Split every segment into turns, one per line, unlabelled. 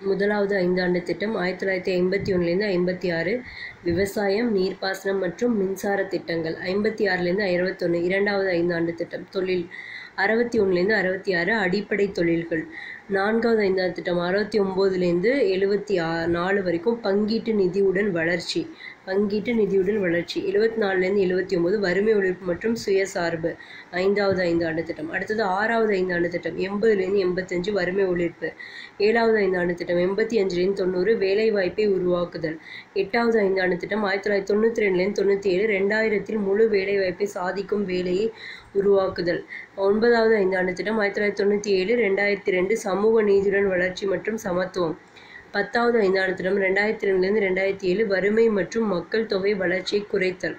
முதலாவது ஐந்தாண்டு திட்டம் ஆயிரத்தி தொள்ளாயிரத்தி ஐம்பத்தி ஒன்றுலேருந்து ஐம்பத்தி ஆறு விவசாயம் நீர்ப்பாசனம் மற்றும் மின்சார திட்டங்கள் ஐம்பத்தி ஆறுலேருந்து அறுபத்தொன்று இரண்டாவது ஐந்தாண்டு திட்டம் தொழில் அறுபத்தி ஒன்றுலேருந்து அறுபத்தி ஆறு அடிப்படை தொழில்கள் நான்காவது ஐந்தாண்டு திட்டம் அறுபத்தி ஒம்போதுலேருந்து எழுபத்தி ஆ நாலு வரைக்கும் பங்கீட்டு நிதியுடன் வளர்ச்சி பங்கீட்டு நிதியுடன் வளர்ச்சி எழுபத்தி நாலுலேருந்து எழுபத்தி ஒம்பது வறுமை ஒழிப்பு மற்றும் சுயசார்பு ஐந்தாவது ஐந்தாண்டு திட்டம் அடுத்தது ஆறாவது ஐந்தாண்டு திட்டம் எண்பதுலேருந்து எண்பத்தஞ்சு வறுமை ஒழிப்பு ஏழாவது ஐந்தாண்டு திட்டம் எண்பத்தி அஞ்சுலேருந்து தொண்ணூறு வேலைவாய்ப்பை உருவாக்குதல் எட்டாவது ஐந்தாண்டு திட்டம் ஆயிரத்தி தொள்ளாயிரத்தி தொண்ணூற்றி ரெண்டுலேருந்து தொண்ணூற்றி ஏழு ரெண்டாயிரத்தில் முழு வேலைவாய்ப்பை சாதிக்கும் வேலையை உருவாக்குதல் ஒன்பதாவது ஐந்தாண்டு திட்டம் ஆயிரத்தி தொள்ளாயிரத்தி தொண்ணூற்றி ஏழு ரெண்டாயிரத்தி ரெண்டு சமூக நீதியுடன் வளர்ச்சி மற்றும் சமத்துவம் பத்தாவது ஐந்தாண்டு திட்டம் ரெண்டாயிரத்தி ரெண்டுலேருந்து ரெண்டாயிரத்தி ஏழு வறுமை மற்றும் மக்கள் தொகை வளர்ச்சியை குறைத்தல்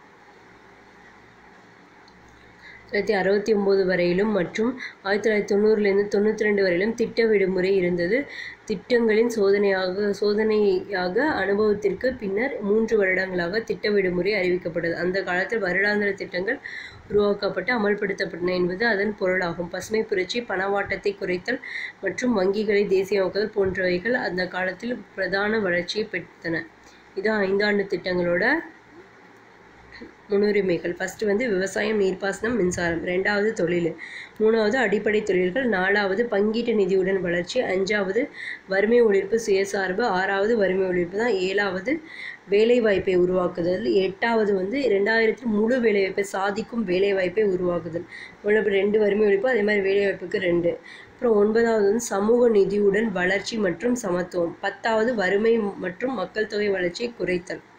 தொள்ளாயிரத்தி அறுபத்தி ஒம்பது வரையிலும் மற்றும் ஆயிரத்தி தொள்ளாயிரத்தி தொண்ணூறுலேருந்து தொண்ணூற்றி ரெண்டு வரையிலும் திட்ட விடுமுறை இருந்தது திட்டங்களின் சோதனையாக சோதனையாக அனுபவத்திற்கு பின்னர் மூன்று வருடங்களாக திட்ட விடுமுறை அறிவிக்கப்பட்டது அந்த காலத்தில் வருடாந்திர திட்டங்கள் உருவாக்கப்பட்டு அமல்படுத்தப்பட்டன என்பது அதன் பொருளாகும் பசுமை புரட்சி பணவாட்டத்தை குறைத்தல் மற்றும் வங்கிகளை தேசியமாக்குதல் போன்றவைகள் அந்த காலத்தில் பிரதான வளர்ச்சியை பெற்றன இது ஐந்தாண்டு திட்டங்களோட முன்னுரிமைகள் ஃபஸ்ட்டு வந்து விவசாயம் நீர்ப்பாசனம் மின்சாரம் ரெண்டாவது தொழில் மூணாவது அடிப்படை தொழில்கள் நாலாவது பங்கீட்டு நிதியுடன் வளர்ச்சி அஞ்சாவது வறுமை ஒழிப்பு சுயசார்பு ஆறாவது வறுமை ஒழிப்பு தான் ஏழாவது வேலைவாய்ப்பை உருவாக்குதல் எட்டாவது வந்து ரெண்டாயிரத்தில் முழு வேலைவாய்ப்பை சாதிக்கும் வேலைவாய்ப்பை உருவாக்குதல் ஒன்று ரெண்டு வறுமை ஒழிப்பு அதே மாதிரி வேலைவாய்ப்புக்கு ரெண்டு அப்புறம் ஒன்பதாவது வந்து சமூக நிதியுடன் வளர்ச்சி மற்றும் சமத்துவம் பத்தாவது வறுமை மற்றும் மக்கள் தொகை வளர்ச்சியை குறைத்தல்